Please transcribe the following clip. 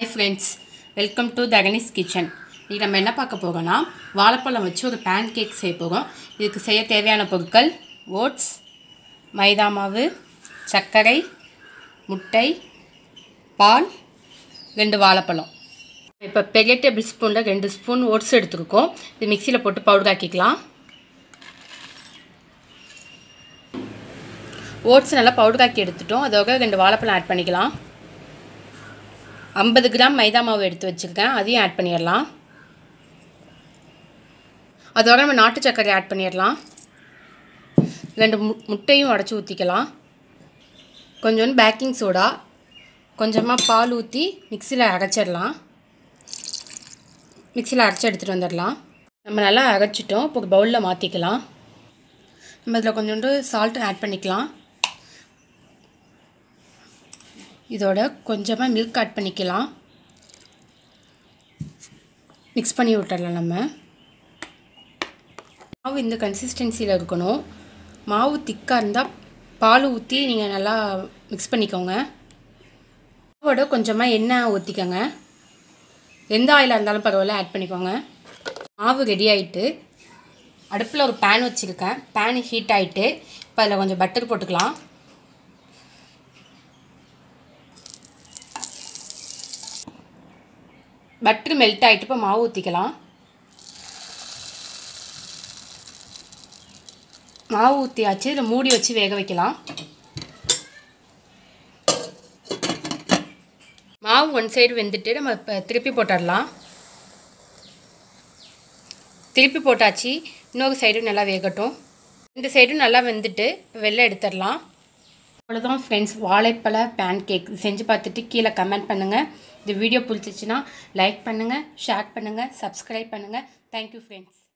hi friends welcome to தகனிஸ் kitchen இன்றைக்கி நம்ம என்ன பார்க்க போகிறோம்னா வாழைப்பழம் வச்சு ஒரு பேன் கேக் செய்ய போகிறோம் இதுக்கு செய்ய தேவையான பொருட்கள் ஓட்ஸ் மைதா மாவு சர்க்கரை முட்டை பால் ரெண்டு வாழைப்பழம் இப்போ பெரிய டேபிள் ஸ்பூனில் ரெண்டு ஸ்பூன் ஓட்ஸ் எடுத்துருக்கோம் இது மிக்சியில் போட்டு பவுடர் ஆக்கிக்கலாம் ஓட்ஸ் நல்லா பவுடர் ஆக்கி எடுத்துட்டோம் அதோட ரெண்டு வாழைப்பழம் ஆட் பண்ணிக்கலாம் ஐம்பது கிராம் மைதா மாவு எடுத்து வச்சுருக்கேன் அதையும் ஆட் பண்ணிடலாம் அதோட நம்ம நாட்டு சர்க்கரை ஆட் பண்ணிடலாம் ரெண்டு மு முட்டையும் உடச்சி ஊற்றிக்கலாம் கொஞ்சோண்டு பேக்கிங் சோடா கொஞ்சமாக பால் ஊற்றி மிக்சியில் அரைச்சிடலாம் மிக்சியில் அரைச்சி எடுத்துகிட்டு வந்துடலாம் நம்ம நல்லா அரைச்சிட்டோம் இப்போ பவுலில் மாற்றிக்கலாம் நம்ம இதில் கொஞ்சோண்டு சால்ட்டு ஆட் பண்ணிக்கலாம் இதோட கொஞ்சமாக மில்க் ஆட் பண்ணிக்கலாம் மிக்ஸ் பண்ணி விட்டுடலாம் நம்ம மாவு இந்த கன்சிஸ்டன்சியில் இருக்கணும் மாவு திக்காக இருந்தால் பால் ஊற்றி நீங்கள் நல்லா மிக்ஸ் பண்ணிக்கோங்க மாவோட கொஞ்சமாக எண்ணெய் ஊற்றிக்கோங்க எந்த ஆயிலாக இருந்தாலும் பரவாயில்ல ஆட் பண்ணிக்கோங்க மாவு ரெடி ஆகிட்டு அடுப்பில் ஒரு பேன் வச்சுருக்கேன் பேன் ஹீட் ஆகிட்டு இப்போ அதில் கொஞ்சம் பட்டர் போட்டுக்கலாம் பட்டர் மெல்ட் ஆகிட்டு இப்போ மாவு ஊற்றிக்கலாம் மாவு ஊற்றியாச்சு இதில் மூடி வச்சு வேக வைக்கலாம் மாவு ஒன் சைடு வெந்துட்டு நம்ம இப்போ திருப்பி போட்டுடலாம் திருப்பி போட்டாச்சு இன்னொரு சைடும் நல்லா வேகட்டும் இந்த சைடும் நல்லா வெந்துட்டு வெளில எடுத்துடலாம் அவ்வளோதான் ஃப்ரெண்ட்ஸ் வாழைப்பழ பேன் கேக் செஞ்சு பார்த்துட்டு கீழே கமெண்ட் பண்ணுங்கள் இந்த வீடியோ பிடிச்சிச்சின்னா லைக் பண்ணுங்கள் ஷேர் பண்ணுங்கள் சப்ஸ்கிரைப் பண்ணுங்கள் தேங்க்யூ ஃப்ரெண்ட்ஸ்